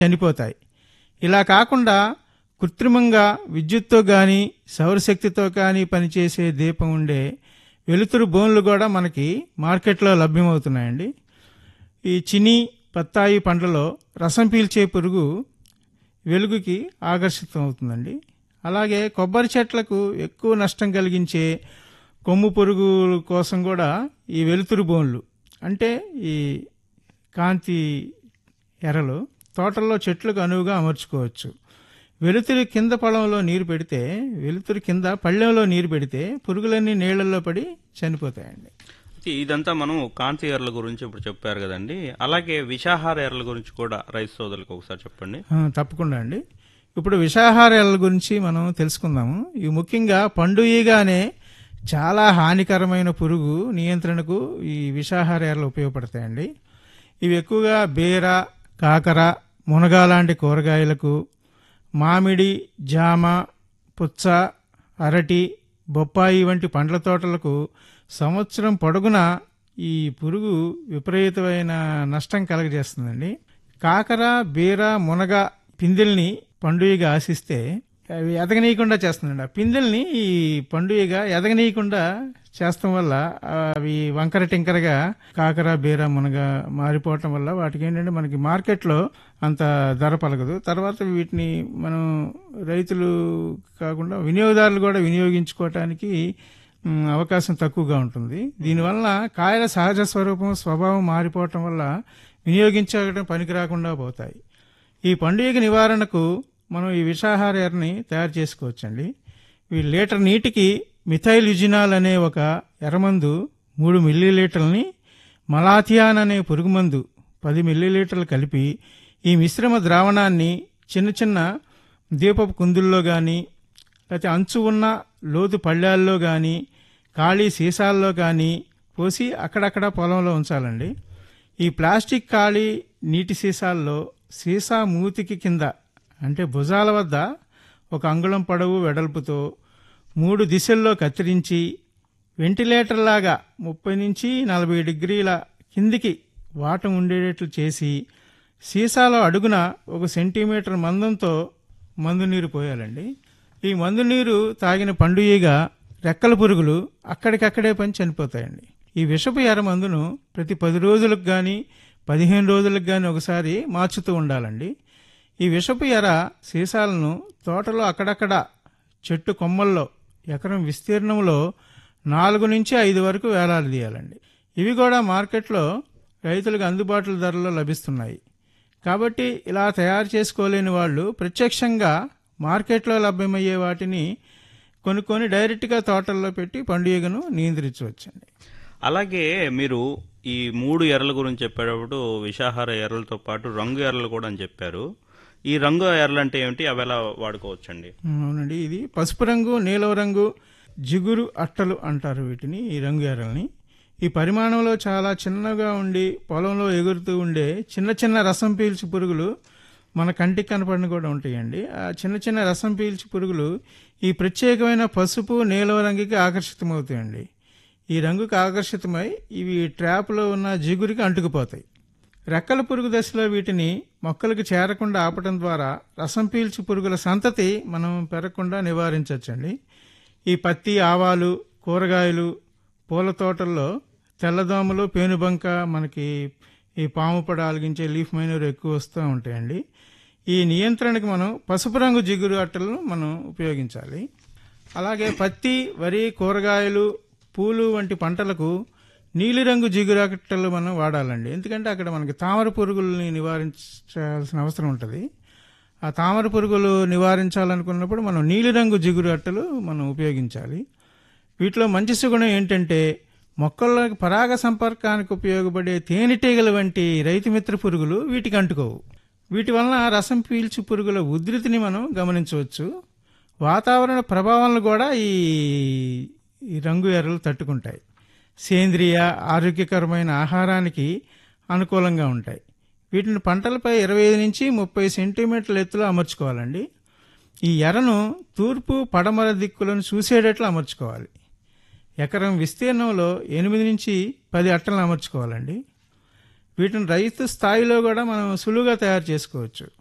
చనిపోతాయి ఇలా కాకుండా కృత్రిమంగా విద్యుత్తో కానీ సౌరశక్తితో కానీ పనిచేసే దీపం ఉండే వెలుతురు బోన్లు కూడా మనకి మార్కెట్లో లభ్యమవుతున్నాయండి ఈ చిని బత్తాయి పండ్లలో రసం పీల్చే పురుగు వెలుగుకి ఆకర్షితం అవుతుందండి అలాగే కొబ్బరి చెట్లకు ఎక్కువ నష్టం కలిగించే కొమ్ము పురుగు కోసం కూడా ఈ వెలుతురు బోన్లు అంటే ఈ కాంతి ఎరలు తోటల్లో చెట్లకు అనువుగా అమర్చుకోవచ్చు వెలుతురు కింద పొలంలో నీరు పెడితే వెలుతురు కింద పళ్ళెంలో నీరు పెడితే పురుగులన్నీ నీళ్లలో పడి చనిపోతాయండి ఇదంతా మనం కాంతి ఎర్రల గురించి ఇప్పుడు చెప్పారు కదండి అలాగే విషాహార ఎర్రల గురించి కూడా రైతు సోదరులకు ఒకసారి చెప్పండి ఆ, తప్పకుండా అండి ఇప్పుడు విషాహారాల గురించి మనం తెలుసుకుందాము ఇవి ముఖ్యంగా పండు ఈగ అనే చాలా హానికరమైన పురుగు నియంత్రణకు ఈ విషాహార ఎరలు ఉపయోగపడతాయండి ఇవి ఎక్కువగా బీర కాకర మునగ లాంటి కూరగాయలకు మామిడి జామ పుచ్చ అరటి బొప్పాయి వంటి పండ్ల తోటలకు సంవత్సరం పొడుగునా ఈ పురుగు విపరీతమైన నష్టం కలగజేస్తుందండి కాకర బీర మునగ పిందెల్ని పండుగగా ఆశిస్తే అవి ఎదగనీయకుండా చేస్తుందండి ఆ పిందెల్ని ఈ పండుగగా ఎదగనీయకుండా చేస్తాం వల్ల అవి వంకర టింకరగా కాకర బీర మునగ మారిపోవటం వల్ల వాటికి ఏంటంటే మనకి మార్కెట్లో అంత ధర పలకదు తర్వాత వీటిని మనం రైతులు కాకుండా వినియోగదారులు కూడా వినియోగించుకోవటానికి మ్, అవకాశం తక్కువగా ఉంటుంది దీనివల్ల కాయల సహజ స్వరూపం స్వభావం మారిపోవటం వల్ల వినియోగించడం పనికి రాకుండా పోతాయి ఈ పండుగ నివారణకు మనం ఈ విషాహార ఎర్రని తయారు చేసుకోవచ్చండి ఈ లీటర్ నీటికి మిథైల్ యుజినాల్ అనే ఒక ఎర్రమందు మూడు మిల్లీలీటర్లని మలాథియాన్ అనే పురుగుమందు పది మిల్లీలీటర్లు కలిపి ఈ మిశ్రమ ద్రావణాన్ని చిన్న చిన్న దీపపు కుందుల్లో కానీ లేకపోతే అంచు ఉన్న లోతు పళ్ళాల్లో కానీ ఖాళీ సీసాల్లో కానీ పోసి అక్కడక్కడ పొలంలో ఉంచాలండి ఈ ప్లాస్టిక్ ఖాళీ నీటి సీసాల్లో సీసా మూతికి కింద అంటే భుజాల వద్ద ఒక అంగుళం పొడవు వెడల్పుతో మూడు దిశల్లో కత్తిరించి వెంటిలేటర్ లాగా ముప్పై నుంచి నలభై డిగ్రీల కిందికి వాటం ఉండేటట్లు చేసి సీసాలో అడుగున ఒక సెంటీమీటర్ మందంతో మందు నీరు పోయాలండి ఈ మందు నీరు తాగిన పండు ఈగ రెక్కల పురుగులు అక్కడికక్కడే పని చనిపోతాయండి ఈ విషపు ఎర్ర మందును ప్రతి పది రోజులకు కానీ పదిహేను రోజులకు కానీ ఒకసారి మార్చుతూ ఉండాలండి ఈ విషపు ఎర సీసాలను తోటలో అక్కడక్కడ చెట్టు కొమ్మల్లో ఎకరం విస్తీర్ణంలో నాలుగు నుంచి ఐదు వరకు వేలాడదీయాలండి ఇవి కూడా మార్కెట్లో రైతులకు అందుబాటులో ధరలో లభిస్తున్నాయి కాబట్టి ఇలా తయారు చేసుకోలేని వాళ్ళు ప్రత్యక్షంగా మార్కెట్లో లభ్యమయ్యే వాటిని కొనుక్కొని డైరెక్ట్గా తోటల్లో పెట్టి పండుగను నియంత్రించవచ్చండి అలాగే మీరు ఈ మూడు ఎర్రల గురించి చెప్పేటప్పుడు విషాహార ఎర్రలతో పాటు రంగు ఎర్రలు కూడా అని చెప్పారు ఈ రంగు ఎర్రలు అంటే ఏమిటి అవి ఎలా వాడుకోవచ్చండి అవునండి ఇది పసుపు రంగు నీలం రంగు జిగురు అట్టలు అంటారు వీటిని ఈ రంగు ఎర్రల్ని ఈ పరిమాణంలో చాలా చిన్నగా ఉండి పొలంలో ఎగురుతూ ఉండే చిన్న చిన్న రసం పీల్చి పురుగులు మన కంటికి కనపడిన కూడా ఉంటాయండి ఆ చిన్న చిన్న రసం పీల్చి పురుగులు ఈ ప్రత్యేకమైన పసుపు నీలం రంగుకి ఆకర్షితమవుతాయండి ఈ రంగుకి ఆకర్షితమై ఇవి ట్రాప్లో ఉన్న జిగురికి అంటుకుపోతాయి రెక్కల పురుగు దశలో వీటిని మొక్కలకు చేరకుండా ఆపటం ద్వారా రసం పీల్చి పురుగుల సంతతి మనం పెరగకుండా నివారించవచ్చండి ఈ పత్తి ఆవాలు కూరగాయలు పూల తోటల్లో తెల్లదోమలు పేనుబంక మనకి ఈ పాము పొడ ఆలిగించే లీఫ్ మైనర్ ఎక్కువ వస్తూ ఉంటాయండి ఈ నియంత్రణకి మనం పసుపు రంగు జిగురు అట్టలను మనం ఉపయోగించాలి అలాగే పత్తి వరి కూరగాయలు పూలు వంటి పంటలకు నీలిరంగు జిగురాకట్టలు మనం వాడాలండి ఎందుకంటే అక్కడ మనకి తామర పురుగుల్ని నివారించాల్సిన అవసరం ఉంటుంది ఆ తామర పురుగులు నివారించాలనుకున్నప్పుడు మనం నీలిరంగు జిగురు అట్టలు మనం ఉపయోగించాలి వీటిలో మంచి సుగుణం ఏంటంటే మొక్కల్లోకి పరాగ సంపర్కానికి ఉపయోగపడే తేనెటీగల వంటి రైతుమిత్ర పురుగులు వీటికి అంటుకోవు వీటి వలన రసం పీల్చు పురుగుల ఉధృతిని మనం గమనించవచ్చు వాతావరణ ప్రభావాలను కూడా ఈ ఈ రంగు ఎర్రలు తట్టుకుంటాయి సేంద్రియ ఆరోగ్యకరమైన ఆహారానికి అనుకూలంగా ఉంటాయి వీటిని పంటలపై ఇరవై ఐదు నుంచి ముప్పై సెంటీమీటర్ల ఎత్తులో అమర్చుకోవాలండి ఈ ఎరను తూర్పు పడమర దిక్కులను చూసేటట్లు అమర్చుకోవాలి ఎకరం విస్తీర్ణంలో ఎనిమిది నుంచి పది అట్టలను అమర్చుకోవాలండి వీటిని రైతు స్థాయిలో కూడా మనం సులువుగా తయారు చేసుకోవచ్చు